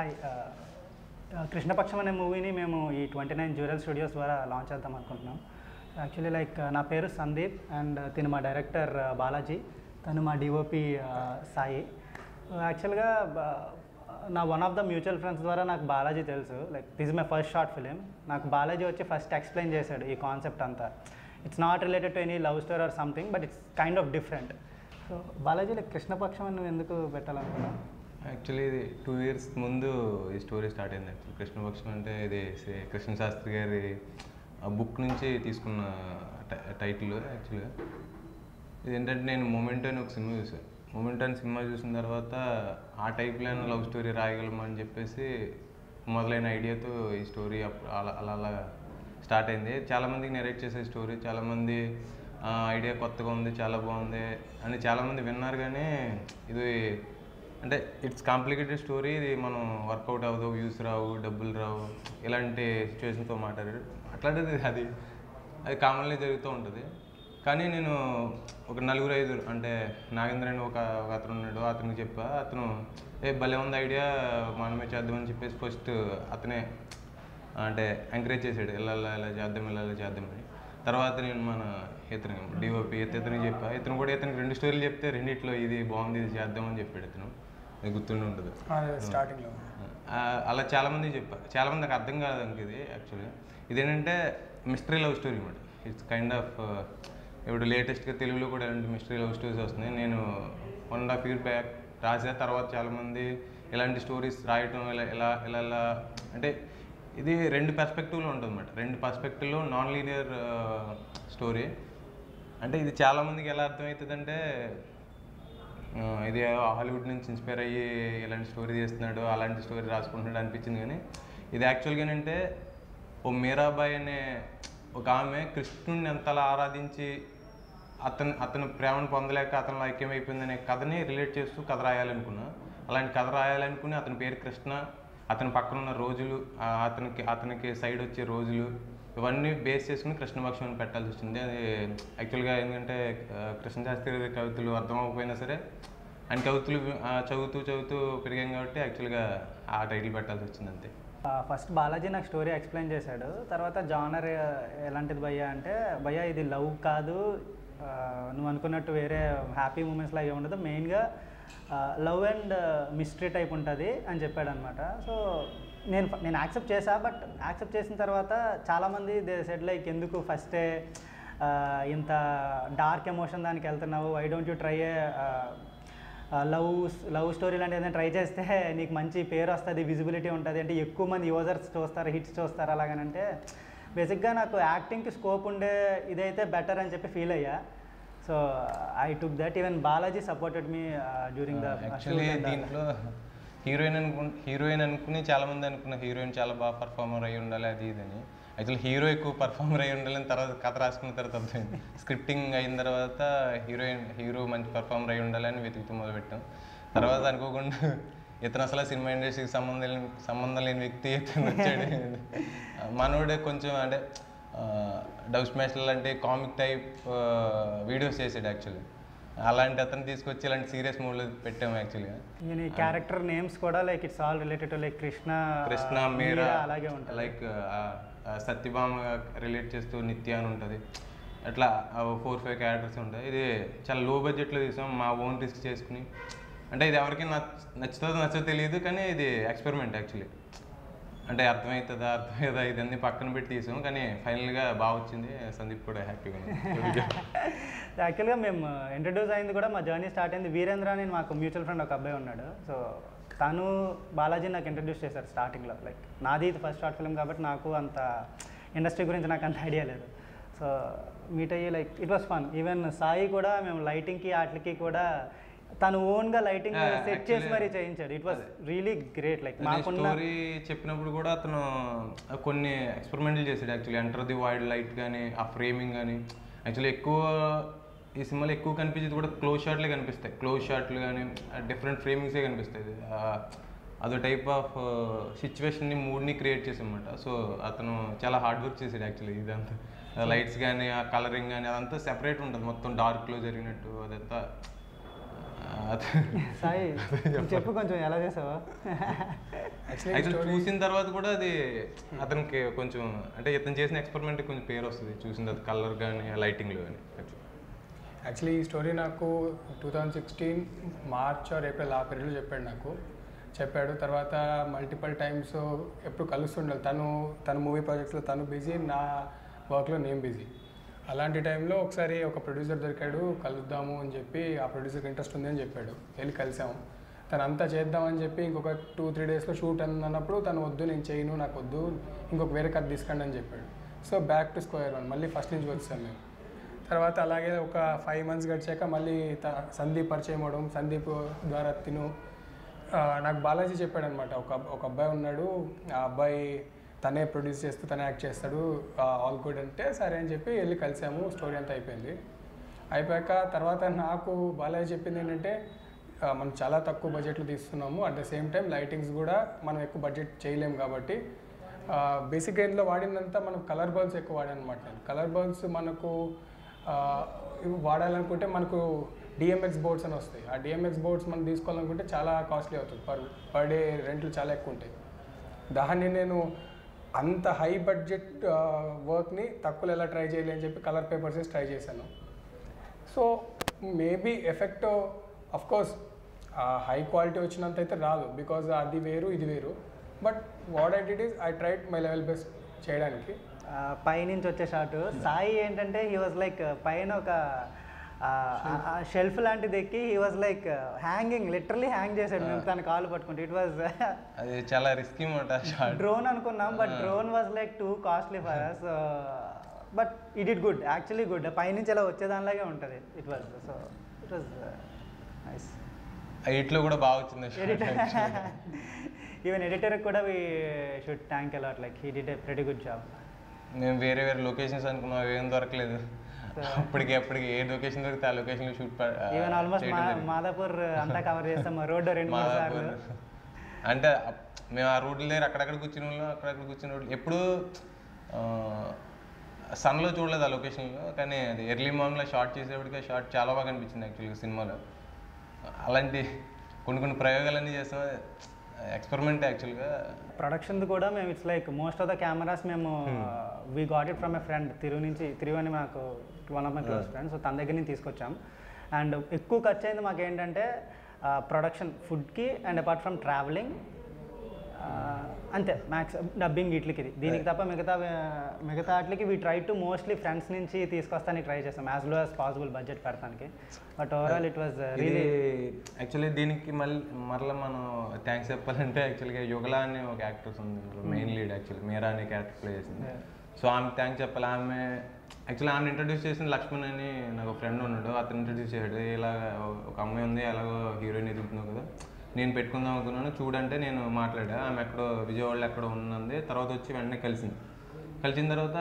Hi కృష్ణపక్షం అనే మూవీని మేము ఈ ట్వంటీ నైన్ జ్యూరల్ స్టూడియోస్ ద్వారా లాంచ్ చేద్దాం అనుకుంటున్నాం యాక్చువల్లీ లైక్ నా పేరు సందీప్ అండ్ తిను మా డైరెక్టర్ బాలాజీ తను మా డిఓపి సాయి యాక్చువల్గా నా one of the mutual friends ద్వారా నాకు బాలాజీ తెలుసు like this my first short film నాకు బాలాజీ వచ్చి ఫస్ట్ ఎక్స్ప్లెయిన్ చేశాడు ఈ కాన్సెప్ట్ అంతా it's not related to any love story or something but it's kind of different so Balaji like Krishnapaksham అని నువ్వు ఎందుకు పెట్టాలనుకున్నావు యాక్చువల్లీ ఇది టూ ఇయర్స్ ముందు ఈ స్టోరీ స్టార్ట్ అయింది యాక్చువల్లీ కృష్ణపక్షం అంటే ఇది శ్రీ కృష్ణ శాస్త్రి గారి బుక్ నుంచి తీసుకున్న టై- టైటిల్ యాక్చువల్గా ఇది ఏంటంటే నేను మూమెంట్ అని ఒక సినిమా చూసాను మూమెంట్ అని సినిమా చూసిన తర్వాత ఆ టైప్లో లవ్ స్టోరీ రాయగలమా అని చెప్పేసి మొదలైన ఐడియాతో ఈ స్టోరీ అప్- అలా అలా అలా స్టార్ట్ అయింది చాలామందికి నెరేట్ చేసే స్టోరీ చాలామంది ఐడియా కొత్తగా ఉంది చాలా బాగుంది అని చాలామంది విన్నారు కానీ ఇది అంటే ఇట్స్ కాంప్లికేటెడ్ స్టోరీ ఇది మనం వర్కౌట్ అవ్వదు వ్యూస్ రావు డబ్బులు రావు ఇలాంటి సిచ్యువేషన్తో మాట్లాడారు అట్లాంటిది అది అది కామన్లీ జరుగుతూ ఉంటుంది కానీ నేను ఒక నలుగురు ఐదుగురు అంటే నాగేంద్ర అని ఒక ఒక అతను ఉన్నాడు అతనికి చెప్పా అతను ఏ భలే ఉంది ఐడియా మనమే చేద్దామని చెప్పేసి ఫస్ట్ అతనే అంటే ఎంకరేజ్ చేసాడు ఇలా ఇలా ఇలా చేద్దాం ఇలా ఇలా చేద్దామని తర్వాత నేను మన ఇతను డిఓపి ఇతనికి చెప్పా ఇతను కూడా ఇతనికి రెండు స్టోరీలు చెప్తే రెండిట్లో ఇది బాగుంది ఇది చేద్దామని చెప్పాడు ఇతను అది గుర్తుండి ఉంటుంది స్టార్టింగ్లో ఆ, అలా చాలామంది చెప్పా చాలామంది నాకు అర్థం కాదు ఇంక ఇది యాక్చువల్గా ఇదేంటంటే మిస్టరీ లవ్ స్టోరీ అనమాట ఇట్స్ కైండ్ ఆఫ్ ఇప్పుడు లేటెస్ట్గా తెలుగులో కూడా ఇలాంటి మిస్టరీ లవ్ స్టోరీస్ వస్తున్నాయి నేను one and half year back రాసా తర్వాత చాలామంది ఇలాంటి స్టోరీస్ రాయటం ఇలా ఇలా ఇలా ఇలా అంటే ఇది రెండు పర్స్పెక్టివ్లో ఉంటుంది అనమాట రెండు పర్స్పెక్టివ్లో నాన్ లీనియర్ స్టోరీ అంటే ఇది చాలామందికి ఎలా అర్థమవుతుందంటే ఆ, ఇది హాలీవుడ్ నుంచి ఇన్స్పైర్ అయ్యి ఇలాంటి స్టోరీ చేస్తున్నాడు అలాంటి స్టోరీ రాసుకుంటున్నాడు అనిపించింది కానీ ఇది యాక్చువల్గా ఏంటంటే ఓ మీరాబాయి అనే ఒక ఆమె కృష్ణుడిని ఎంతలా ఆరాధించి అతను అతను ప్రేమను పొందలేక అతను ఐక్యమైపోయిందనే కథని రిలేట్ చేస్తూ కథ రాయాలనుకున్నా అలాంటి కథ రాయాలనుకుని అతని పేరు కృష్ణ అతని పక్కన ఉన్న రోజులు ఆ అతనికి అతనికి సైడ్ వచ్చే రోజులు ఇవన్నీ బేస్ చేసుకుని కృష్ణపక్షం అని పెట్టాల్సి వచ్చింది అది యాక్చువల్గా ఏంటంటే ఆ, కృష్ణ శాస్త్రి గారి కవితలు అర్థం అవ్వకపోయినా సరే ఆయన కవితలు ఆ, చదువుతూ చదువుతూ పెరిగాం కాబట్టి యాక్చువల్గా ఆ టైటిల్ పెట్టాల్సి వచ్చింది అంతే ఫస్ట్ బాలాజీ నాకు స్టోరీ ఎక్స్ప్లెయిన్ చేశాడు తర్వాత జానర్ ఎలాంటిది భయ్యా అంటే భయ్యా ఇది లవ్ కాదు ఆ, నువ్వు అనుకున్నట్టు వేరే హ్యాపీ మూమెంట్స్ లాగే ఉండదు మెయిన్గా లవ్ అండ్ మిస్టరీ టైప్ ఉంటుంది అని చెప్పాడు అనమాట సో నేను నేను యాక్సెప్ట్ చేశా బట్ యాక్సెప్ట్ చేసిన తర్వాత చాలామంది దే సెడ్ లైక్ ఎందుకు ఫస్టే ఇంత డార్క్ ఎమోషన్ దానికి వెళ్తున్నావు I don't you try a love love story లాంటి ఏదైనా ట్రై చేస్తే నీకు మంచి పేరు వస్తుంది విజిబిలిటీ ఉంటుంది అంటే ఎక్కువ మంది యూజర్స్ చూస్తారు హిట్స్ చూస్తారు అలాగనంటే బేసిక్గా నాకు యాక్టింగ్కి స్కోప్ ఉండే ఇదైతే బెటర్ అని చెప్పి ఫీల్ అయ్యా so I took that even Balaji supported me during the actually దీంట్లో హీరోయిన్ అనుకు హీరోయిన్ అనుకుని చాలా మంది అనుకున్న హీరోయిన్ చాలా బాగా పర్ఫార్మర్ అయి ఉండాలి అది ఇది అని యాక్చువల్లీ హీరో ఎక్కువ పర్ఫార్మర్ అయి ఉండాలని తర్వాత కథ రాసుకున్న తర్వాత అర్థమైంది స్క్రిప్టింగ్ అయిన తర్వాత హీరోయిన్ హీరో మంచి పర్ఫార్మర్ అయి ఉండాలని వెతుకుతూ మొదలుపెట్టాం తర్వాత అనుకోకుండా ఇతను అసలు సినిమా ఇండస్ట్రీకి సంబంధం లేని సంబంధం లేని వ్యక్తి ఇతను వచ్చాడు మనోడే కొంచెం అంటే డబ్ స్మాష్లు అంటే కామిక్ టైప్ వీడియోస్ చేసాడు యాక్చువల్లీ అలాంటి అతను తీసుకొచ్చి ఇలాంటి సీరియస్ మూడ్లో పెట్టాము యాక్చువల్గా ఈ క్యారెక్టర్ నేమ్స్ కూడా like it's all related to like Krishna Krishna Meera అలాగే ఉంటుంది లైక్ సత్యభామ రిలేట్ చేస్తూ నిత్య అని ఉంటుంది అట్లా ఫోర్ ఫైవ్ క్యారెక్టర్స్ ఉంటాయి ఇది చాలా లో బడ్జెట్లో తీసాం మా ఓన్ రిస్క్ చేసుకుని అంటే ఇది ఎవరికి నచ్చ నచ్చుతుందో నచ్చదో తెలియదు కానీ ఇది ఎక్స్పెరిమెంట్ యాక్చువల్లీ అంటే అర్థమవుతుందా అర్థమవుతుందా ఇదన్నీ పక్కన పెట్టి తీసాం కానీ ఫైనల్గా బాగా వచ్చింది సందీప్ కూడా హ్యాపీగా ఉంది యాక్చువల్గా మేము ఇంట్రడ్యూస్ అయింది కూడా మా జర్నీ స్టార్ట్ అయింది వీరేంద్ర అని మాకు మ్యూచువల్ ఫ్రెండ్ ఒక అబ్బాయి ఉన్నాడు సో తను బాలాజీ నాకు ఇంట్రడ్యూస్ చేశారు స్టార్టింగ్లో లైక్ నాది ఇది ఫస్ట్ షార్ట్ ఫిల్మ్ కాబట్టి నాకు అంత ఇండస్ట్రీ గురించి నాకు అంత ఐడియా లేదు సో మీట్ అయ్యి like it was fun even Sai కూడా మేము లైటింగ్కి వాటికి కూడా తను ఓన్గా లైటింగ్ Yeah, సెట్ చేసి actually- మరీ చేయించాడు it was really great like మాకున్న స్టోరీ చెప్పినప్పుడు కూడా అతను కొన్ని ఎక్స్పెరిమెంట్లు చేశాడు actually enter the wide light కానీ ఆ ఫ్రేమింగ్ కానీ యాక్చువల్లీ ఎక్కువ ఈ సినిమాలో ఎక్కువ కనిపించేది కూడా క్లోజ్ షాట్లే కనిపిస్తాయి క్లోజ్ షాట్లు కానీ డిఫరెంట్ ఫ్రేమింగ్సే కనిపిస్తాయి ఆ, అదో టైప్ ఆఫ్ సిచ్యువేషన్ని మూడ్ని క్రియేట్ చేసామన్నమాట సో అతను చాలా హార్డ్ వర్క్ చేశాడు యాక్చువల్లీ ఇదంతా లైట్స్ కానీ ఆ కలరింగ్ కానీ అదంతా సెపరేట్ ఉంటుంది మొత్తం డార్క్లో జరిగినట్టు అదంతా సాయి చెప్పు కొంచెం ఎలా చేసావా యాక్చువల్లీ యాక్చువల్ చూసిన తర్వాత కూడా అది అతనికి కొంచెం అంటే ఇతను చేసిన ఎక్స్పెరిమెంట్ కొంచెం పేరు వస్తుంది చూసిన తర్వాత కలర్ కానీ లైటింగ్లో కానీ యాక్చువల్లీ ఈ స్టోరీ నాకు two thousand sixteen March or April ఆ పీరియడ్లో చెప్పాడు నాకు చెప్పాడు తర్వాత మల్టిపల్ టైమ్స్ ఎప్పుడు కలుస్తుండాలి తను తన మూవీ ప్రాజెక్ట్స్లో తను బిజీ నా వర్క్లో నేను బిజీ అలాంటి టైంలో ఒకసారి ఒక ప్రొడ్యూసర్ దొరికాడు కలుద్దాము అని చెప్పి ఆ ప్రొడ్యూసర్కి ఇంట్రెస్ట్ ఉంది అని చెప్పాడు వెళ్ళి కలిసాము తను అంతా చేద్దామని చెప్పి ఇంకొక టూ త్రీ డేస్లో షూట్ అన్నప్పుడు తను వద్దు నేను చేయను నాకు వద్దు ఇంకొక వేరే కథ తీసుకోండి అని చెప్పాడు so back to square one మళ్ళీ ఫస్ట్ నుంచి వచ్చాం మేము తర్వాత అలాగే ఒక ఫైవ్ మంత్స్ గడిచాక మళ్ళీ త- సందీప్ పరిచయం అవడం సందీప్ ద్వారా తిను ఆ, నాకు బాలాజీ చెప్పాడు అనమాట ఒక ఒక అబ్బాయి ఉన్నాడు ఆ అబ్బాయి తనే ప్రొడ్యూస్ చేస్తూ తనే యాక్ట్ చేస్తాడు ఆల్ గుడ్ అంటే సరే అని చెప్పి వెళ్ళి కలిసాము స్టోరీ అంతా అయిపోయింది అయిపోయాక తర్వాత నాకు బాలాజీ చెప్పింది ఏంటంటే ఆ, మనం చాలా తక్కువ బడ్జెట్లో తీస్తున్నాము at the same time lightings కూడా మనం ఎక్కువ బడ్జెట్ చేయలేము కాబట్టి బేసిక్గా ఇందులో వాడినంత మనం కలర్ బల్బ్స్ ఎక్కువ వాడానమాట నేను కలర్ బల్బ్స్ మనకు ఆ, ఇవి వాడాలనుకుంటే మనకు డిఎంఎక్స్ బోర్డ్స్ అని వస్తాయి ఆ డిఎంఎక్స్ బోర్డ్స్ మనం తీసుకోవాలనుకుంటే చాలా కాస్ట్లీ అవుతుంది పర్ పర్ డే రెంట్లు చాలా ఎక్కువ ఉంటాయి దాన్ని నేను అంత హై బడ్జెట్ వర్క్ని తక్కువలో ఎలా ట్రై చేయాలి అని చెప్పి కలర్ పేపర్స్ వేసి ట్రై చేశాను so maybe effect of course high quality వచ్చినంత అయితే రాదు బికాజ్ అది వేరు ఇది వేరు but what I did is I tried my level best చేయడానికి ఆ, పైనుంచి వచ్చే షాట్ సాయి ఏంటంటే హీ వాజ్ లైక్ పైన ఒక షెల్ఫ్ లాంటిది ఎక్కి he was like hanging literally hang చేశాడు మేము తన కాలు పట్టుకుంటే ఇట్ వాజ్ అది చాలా రిస్కీ మాట షార్ట్ డ్రోన్ అనుకున్నాం but drone was like too costly for us but it it good actually good పైనుంచి ఇలా వచ్చేదానిలాగే ఉంటుంది it was so it was nice ఇట్లో కూడా బాగా వచ్చింది shot. ఈవెన్ ఎడిటర్ కూడా we should thank a lot like he did a pretty good job మేము వేరే వేరే లొకేషన్స్ అనుకున్నాం అవి ఏం దొరకలేదు అప్పటికి అప్పటికి ఏ లొకేషన్ దొరికితే ఆ లొకేషన్లో షూట్ ఈవెన్ ఆల్మోస్ట్ మాదాపూర్ అంతా కవర్ చేస్తాం రోడ్డు రెండు మూడు సార్లు అంటే అప్- మేము ఆ రోడ్ల దగ్గర అక్కడక్కడ కూర్చుని వాళ్ళం అక్కడక్కడ కూర్చుని రోడ్లు ఎప్పుడు సన్లో చూడలేదు ఆ లొకేషన్లో కానీ అది ఎర్లీ మార్నింగ్లో షార్ట్ చేసేప్పటికి ఆ షార్ట్ చాలా బాగా అనిపించింది యాక్చువల్గా సినిమాలో అలాంటి కొన్ని కొన్ని ప్రయోగాలన్నీ చేస్తాం ఎక్స్పెరిమెంట్ యాక్చువల్గా ప్రొడక్షన్ కూడా మేము it's like most of the cameras మేము we got it from a friend Thiru నుంచి తిరుగు అని మాకు one of my close friends so తన దగ్గర నుంచి తీసుకొచ్చాం అండ్ ఎక్కువ ఖర్చు అయింది మాకు ఏంటంటే ప్రొడక్షన్ ఫుడ్కి అండ్ అపార్ట్ ఫ్రమ్ ట్రావెలింగ్ అంతే మ్యాక్స్ డబ్బింగ్ వీటికి ఇది దీనికి తప్ప మిగతా మిగతా వాటికి we try to mostly friends నుంచి తీసుకొస్తానికి ట్రై చేస్తాం as low as possible budget పెడతానికి బట్ ఓవరాల్ ఇట్ వాజ్ ఇది రియలీ యాక్చువల్లీ దీనికి మళ్ళీ మరలా మనం థ్యాంక్స్ చెప్పాలంటే యాక్చువల్గా యుగలా అనే ఒక యాక్టర్స్ ఉంది మెయిన్ లీడ్ యాక్చువల్లీ మీరా అనే క్యారెక్టర్ ప్లే చేసింది సో ఆమె థ్యాంక్స్ చెప్పాలి ఆమె యాక్చువల్లీ ఆమె ఇంట్రడ్యూస్ చేసిన లక్ష్మణ్ అని నాకు ఫ్రెండ్ ఉన్నాడు అతను ఇంట్రడ్యూస్ చేశాడు ఇలా ఒక అమ్మాయి ఉంది ఎలాగో హీరోయిన్ ఎదుగుతున్నావు కదా నేను పెట్టుకుందాం అనుకున్నాను చూడంటే నేను మాట్లాడా ఆమె ఎక్కడో విజయవాడలో ఎక్కడో ఉన్నది తర్వాత వచ్చి వెంటనే కలిసింది కలిసిన తర్వాత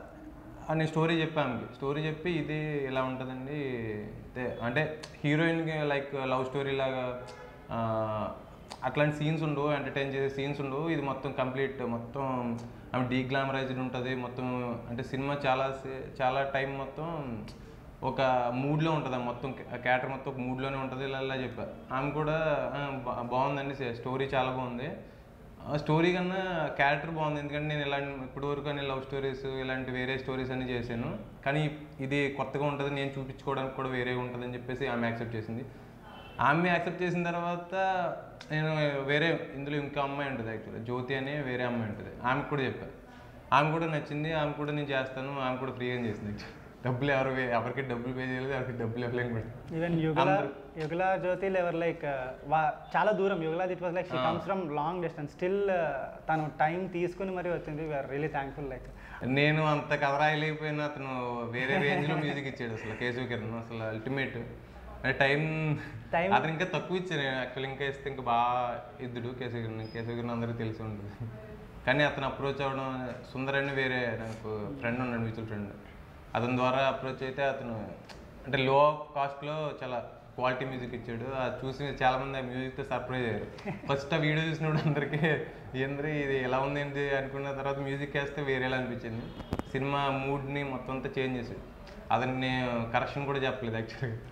ఆ నేను స్టోరీ చెప్పాను స్టోరీ చెప్పి ఇది ఇలా ఉంటుందండి అయితే అంటే హీరోయిన్కి లైక్ లవ్ స్టోరీ లాగా ఆ, అట్లాంటి సీన్స్ ఉండవు ఎంటర్టైన్ చేసే సీన్స్ ఉండవు ఇది మొత్తం కంప్లీట్ మొత్తం ఆమె డీ గ్లామరైజ్డ్ ఉంటుంది మొత్తం అంటే సినిమా చాలా సే- చాలా టైం మొత్తం ఒక మూడ్లో ఉంటుంది ఆ మొత్తం క్యారెక్టర్ మొత్తం ఒక మూడ్లోనే ఉంటుంది ఇలా ఇలా చెప్పా ఆమె కూడా "ఆ, బా- బాగుందండి స్టోరీ చాలా బాగుంది ఆ స్టోరీ కన్నా క్యారెక్టర్ బాగుంది ఎందుకంటే నేను ఇలాంటి ఇప్పటి వరకు అని లవ్ స్టోరీస్ ఇలాంటి వేరే స్టోరీస్ అన్ని చేశాను కానీ ఇది కొత్తగా ఉంటుంది నేను చూపించుకోవడానికి కూడా వేరే ఉంటుంది అని చెప్పేసి ఆమె యాక్సెప్ట్ చేసింది ఆమె యాక్సెప్ట్ చేసిన తర్వాత నేను వేరే ఇందులో ఇంకో అమ్మాయి ఉంటుంది యాక్చువల్లీ జ్యోతి అనే వేరే అమ్మాయి ఉంటుంది ఆమెకు కూడా చెప్పాను ఆమె కూడా నచ్చింది ఆమె కూడా నేను చేస్తాను ఆమె కూడా ఫ్రీగా చేసింది డబ్బులు ఎవరు వే- ఎవరికి డబ్బులు పే చేయలేదు ఎవరికి డబ్బులు ఇవ్వలేము కూడా ఈవెన్ యుగల అందరూ. యుగల జ్యోతి ఎవర్ లైక్ చాలా దూరం యుగల it was like she comes from long distance still తను టైం తీసుకుని మరి వచ్చింది వీఆర్ రియలీ థ్యాంక్ఫుల్ లైక్ నేను అంత కవరాయలేకపోయినా అతను వేరే రేంజ్ లో మ్యూజిక్ ఇచ్చాడు అసలు కేశవ కిరణ్ అసలు అల్టిమేట్ అంటే టైం Time- అతను ఇంకా తక్కువ ఇచ్చాను యాక్చువల్ ఇంకా ఇస్తే ఇంకా బాగా ఇద్దుడు కేశవ కిరణ్ కేశవ కిరణ్ అందరికీ తెలిసి ఉంటుంది కానీ అతను అప్రోచ్ అవ్వడం సుందర్ అని వేరే నాకు ఫ్రెండ్ ఉన్నాడు మ్యూచువల్ ఫ్రెండ్ అతని ద్వారా అప్రోచ్ అయితే అతను అంటే లో కాస్ట్లో చాలా క్వాలిటీ మ్యూజిక్ ఇచ్చాడు అది చూసి చాలా మంది ఆ మ్యూజిక్తో సర్ప్రైజ్ అయ్యారు ఫస్ట్ ఆ వీడియో చూసినప్పుడు అందరికీ ఏంద్రీ ఇది ఎలా ఉంది ఏంటి అనుకున్న తర్వాత మ్యూజిక్ వేస్తే వేరేలా అనిపించింది సినిమా మూడ్ని మొత్తం అంతా చేంజ్ చేసాడు అతనికి నేను కరెక్షన్ కూడా చెప్పలేదు యాక్చువల్గా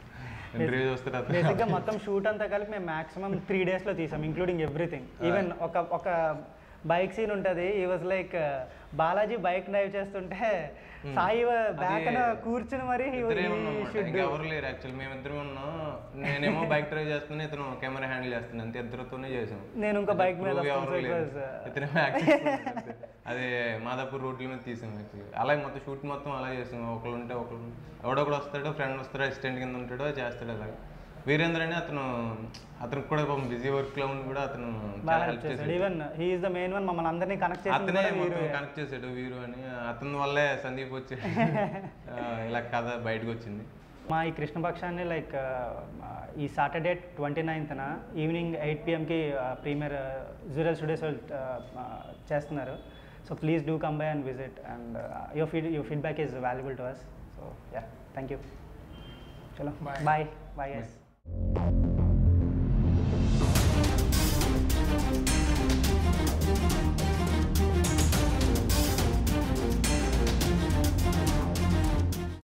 ఇంటర్వ్యూ చూస్తారు అతను బేసిక్గా మొత్తం షూట్ అంతా కలిపి మేము మాక్సిమం త్రీ డేస్లో తీసాం ఇంక్లూడింగ్ ఎవ్రీథింగ్ ఈవెన్ ఒక ఒక బైక్ సీన్ ఉంటుంది ఈ was like Balaji bike drive చేస్తుంటే సాయి బ్యాక్ కూర్చుని మరి he was- ఇద్దరే he ఉన్నాం should ఇంకా do. ఎవరు లేరు యాక్చువల్ మేము ఇద్దరం ఉన్నాం నేనేమో బైక్ డ్రైవ్ చేస్తున్నా ఇతను కెమెరా హ్యాండిల్ చేస్తున్నా అంతే ఇద్దరితోనే చేసాం నేను ఇంకో అదే బైక్ మీద crew వస్తాను, ఎవరు so it లేరు. was, uh, ఇతనేమో acting చేస్తున్నాడు అంతే. అదే మాదాపూర్ రోడ్ల మీద తీసాం యాక్చువల్లీ అలాగే మొత్తం షూట్ మొత్తం అలా చేసాం ఒకళ్ళు ఉంటే ఒకళ్ళు ఎవడొకడు వస్తాడు ఫ్రెండ్ వస్తాడు అసిస్టెంట్ కింద ఉంటాడో చేస్తాడు అలాగే వీరేంద్ర అని అతను అతనికి కూడా పాపం బిజీ వర్క్ లో ఉండి కూడా అతను బాగా చాలా హెల్ప్ హెల్ప్ చేశాడు చేశాడు even he is the main one మమ్మల్ని అందరినీ కనెక్ట్ చేసింది అతనే కూడా మొత్తం వీరే. కనెక్ట్ చేశాడు వీరు అని అతని వల్లే సందీప్ వచ్చి ఆ, ఇలా కథ బయటకు వచ్చింది మా ఈ కృష్ణపక్షాన్ని లైక్ ఈ సాటర్డే ట్వంటీ నైన్త్న ఈవినింగ్ ఎయిట్ పిఎంకి ప్రీమియర్ జూరల్ స్టూడియోస్ చేస్తున్నారు so please do come by and visit and your feed your feedback is valuable to us so yeah thank you చలో Bye. Bye bye yes